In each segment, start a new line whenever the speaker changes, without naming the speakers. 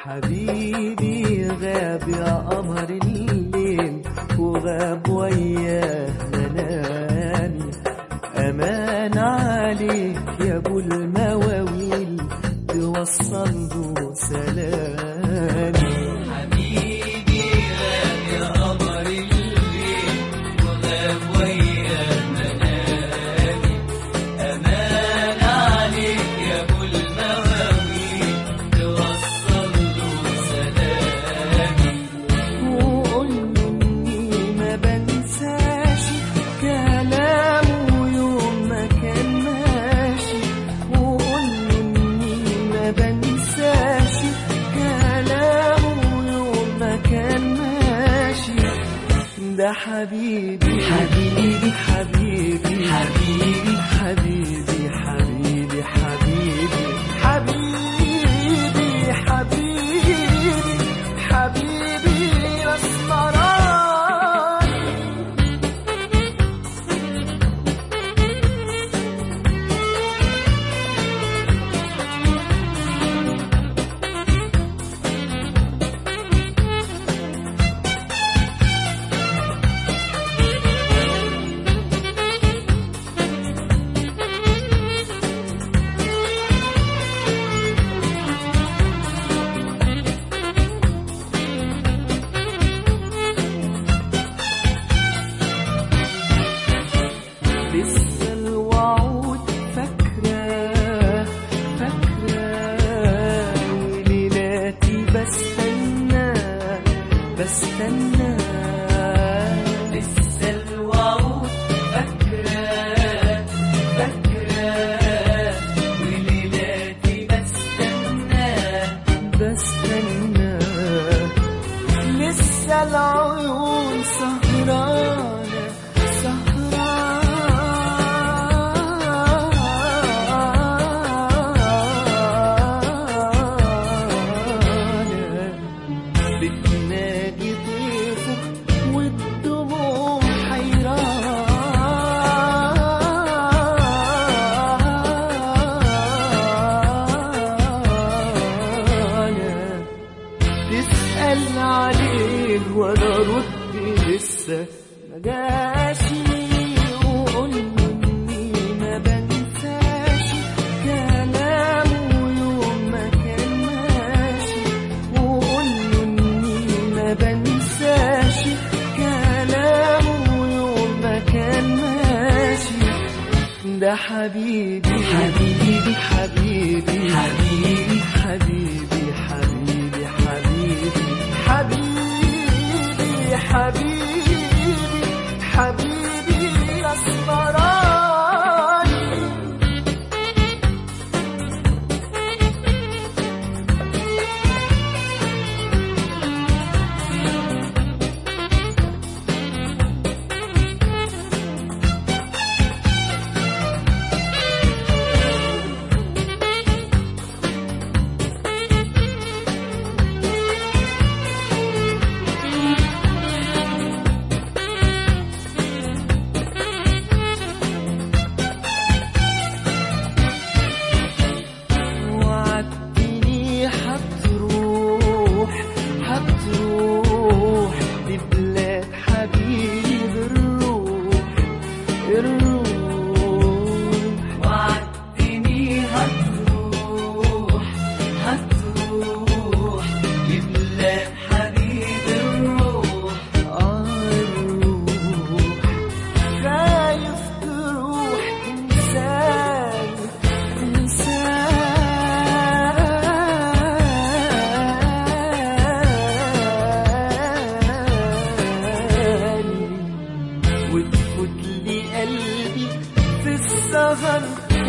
حبيبي غاب يا قمر الليل وغاب وياه منامي أمان عليك يا أبو المواويل توصل له سلامي حبيبي غاب يا قمر الليل وغاب وياه منامي أمان عليك يا أبو المواويل توصل له سلامي وقول له إني ما بنساش كلامه يوم ما كان ماشي وقول له إني ما بنساش كلامه يوم ما كان ماشي ده حبيبي حبيبي حبيبي حبيبي حبيبي حبيبي حبيبي حبيبي حبيبي حبيبي الاسمراني لسه الوعود فاكرة فاكرة وليلاتي بستنى بستنى لسه الوعود فاكرة فاكرة وليلاتي بستنى بستنى لسه العيون سهرانة سهرانة بتنادي ضيفك والدموع حيرانة تسأل عليه وانا رد لسه ما جاشي وقول له اني ما بنساش كلامه يوم ما كان ماشي وقول له اني ما بنساش كلامه يوم ما كان ماشي ده حبيبي حبيبي حبيبي حبيبي حبيبي حبيبي حبيبي حبيبي حبيبي حبيبي الاسمراني وعدتني حتروح حتروح لبلاد حبيب الروح الروح وعدتني هتروح هتروح لبلاد حبيب الروح آه الروح خايف تروح تنساني تنساني وتفوت لي قلبي في السهر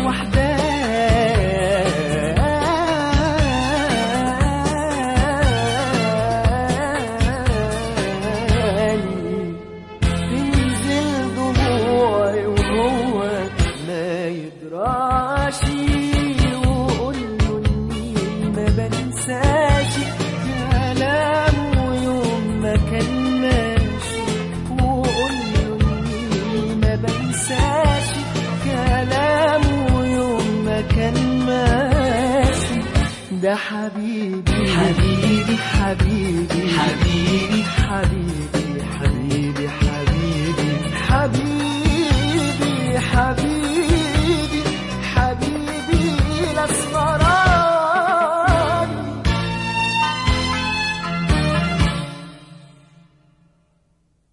وحداني تنزل دموعي وهو ما يدراشي وقول له اني ما بنساش كلامه يوم ما كان ماشي وقول له اني ما بنساش كلامه يوم ما كان ماشي ده حبيبي حبيبي حبيبي
حبيبي
حبيبي